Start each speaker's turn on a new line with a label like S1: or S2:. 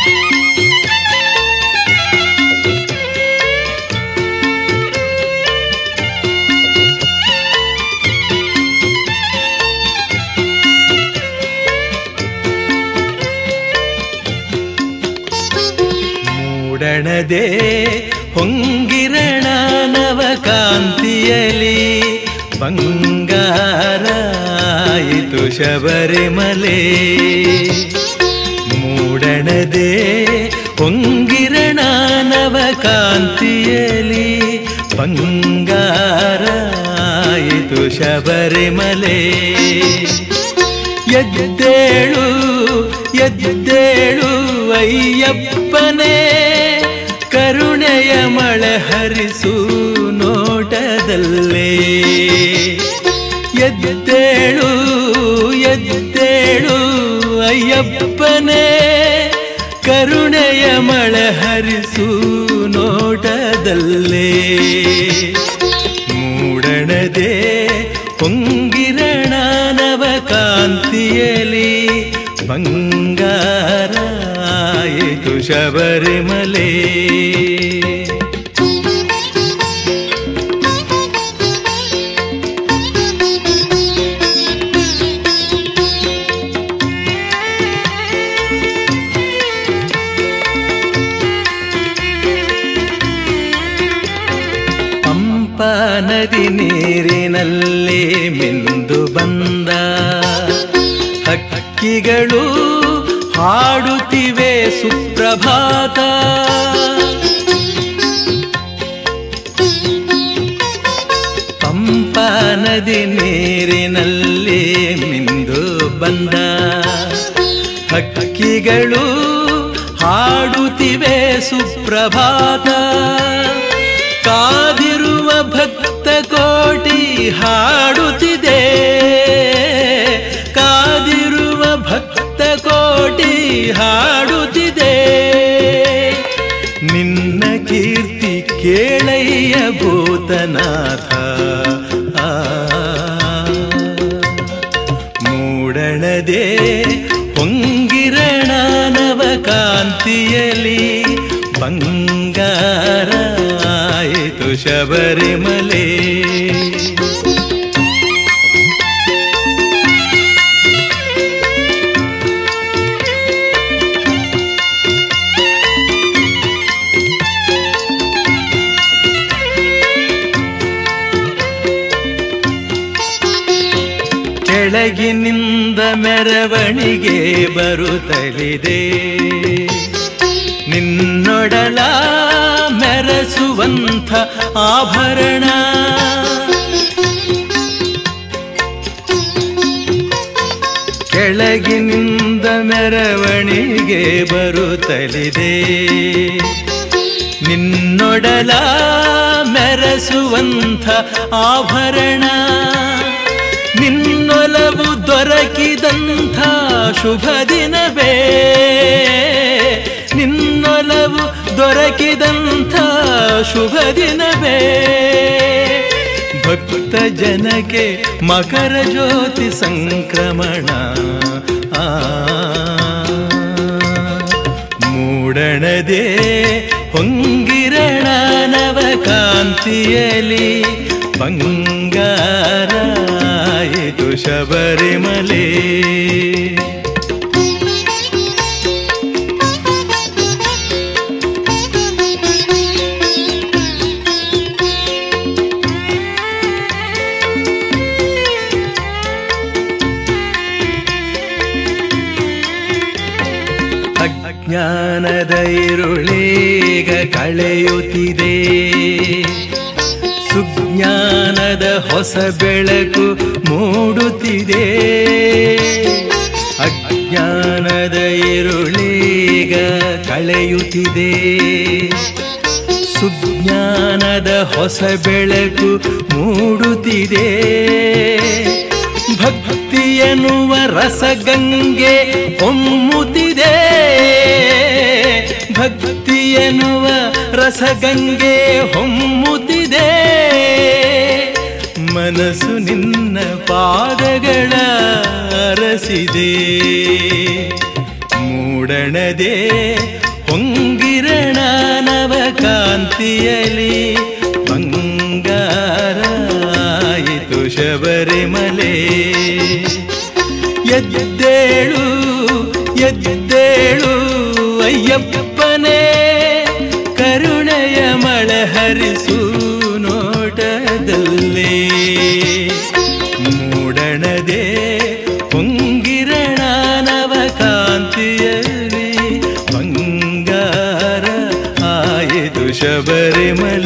S1: ಮೂಡಣದೆ ಹೊಂಗಿರಣ ನವಕಾಂತಿಯಲಿ ಬಂಗಾರಾಯಿತು ಶಬರಿಮಲೆ ಮೂಡಣದೆ ಹೊಂಗಿರಣ ನವಕಾಂತಿಯಲಿ ಬಂಗಾರಾಯಿತು ಶಬರಿಮಲೆ ಎದ್ದೇಳು ಎದ್ದೇಳು ಅಯ್ಯಪ್ಪನೇ ಕರುಣೆಯ ಮಳೆ ಹರಿಸು ನೋಟದಲ್ಲೇ ಎದ್ದೇಳು ಎದ್ದೇಳು ಅಯ್ಯಪ್ಪನೇ ಕರುಣೆಯ ಮಳೆ ಹರಿಸು ನೋಟದಲ್ಲೇ ಮೂಡಣದೆ ಹೊಂಗಿರಣ ನವಕಾಂತಿಯಲಿ ಬಂಗಾರಾಯಿತು ಶಬರಿಮಲೆ ಪಂಪ ನದಿ ನೀರಿನಲ್ಲಿ ಮಿಂದು ಬಂದ ಹಕ್ಕಿಗಳು ಹಾಡುತ್ತಿವೆ ಸುಪ್ರಭಾತ ಪಂಪ ನದಿ ನೀರಿನಲ್ಲಿ ಮಿಂದು ಬಂದ ಹಕ್ಕಿಗಳು ಹಾಡುತ್ತಿವೆ ಸುಪ್ರಭಾತ ಕಾದಿರುವ ಭಕ್ತ ಕೋಟಿ ಹಾಡುತ್ತಿದೆ ಕಾದಿರುವ ಭಕ್ತ ಕೋಟಿ ಹಾಡುತ್ತಿದೆ ನಿನ್ನ ಕೀರ್ತಿ ಕೇಳಯ್ಯ ಭೂತನಾಥ ಆ ಮೂಡಣದೆ ಹೊಂಗಿರಣ ನವಕಾಂತಿಯಲಿ ಬಂಗಾರಾಯಿತು ಶಬರಿಮಲೆ ಕೆಳಗಿನಿಂದ ಮೆರವಣಿಗೆ ಬರುತ್ತಲಿದೆ ನಿನ್ನೊಡಲ ಮೆರೆಸುವಂಥ ಆಭರಣ ಕೆಳಗಿನಿಂದ ಮೆರವಣಿಗೆ ಬರುತ್ತಲಿದೆ ನಿನ್ನೊಡಲ ಮೆರೆಸುವಂಥ ಆಭರಣ ನಿನ್ನೊಲವು ದೊರಕಿದಂಥ ಶುಭ ದಿನವೇ ನಿನ್ನೊಲವು ದೊರಕಿದಂಥ ಶುಭ ದಿನವೇ ಭಕ್ತ ಜನಕ್ಕೆ ಮಕರ ಜ್ಯೋತಿ ಸಂಕ್ರಮಣ ಆ ಮೂಡಣದೆ ಹೊಂಗಿರಣ ನವಕಾಂತಿಯಲಿ ಬಂಗಾರಾಯಿತು ಶಬರಿಮಲೆ ಅಜ್ಞಾನದ ಇರುಳೀಗ ಕಳೆಯುತ್ತಿದೆ ಸುಜ್ಞಾನದ ಹೊಸ ಬೆಳಕು ಮೂಡುತ್ತಿದೆ ಅಜ್ಞಾನದ ಇರುಳೀಗ ಕಳೆಯುತ್ತಿದೆ ಸುಜ್ಞಾನದ ಹೊಸ ಬೆಳಕು ಮೂಡುತ್ತಿದೆ ಭಕ್ತಿ ಎನ್ನುವ ರಸಗಂಗೆ ಹೊಮ್ಮುತ್ತಿದೆ ಭಕ್ತಿ ಎನ್ನುವ ರಸಗಂಗೆ ಹೊಮ್ಮುತ್ತಿದೆ ಮನಸ್ಸು ನಿನ್ನ ಪಾದಗಳ ಅರಸಿದೆ ಮೂಡ ಮೂಡಣದೆ ಹೊಂಗಿರಣ ನವ ಕಾಂತಿಯಲಿ ಬಂಗಾರ ಆಯಿತು ಶಬರಿಮಲೆ ಎದ್ದೇಳು ಎದ್ದೇಳು ಅಯ್ಯಪ್ಪನೇ ಕರುಣೆಯ ಮಳೆ ಹರಿಸು ನೋಟದಲ್ಲೇ ಮೂಡಣದೆ ಹೊಂಗಿರಣ ನವ ಕಾಂತಿಯಲಿ ಬಂಗಾರ ಆಯಿತು ಶಬರಿಮಲೆ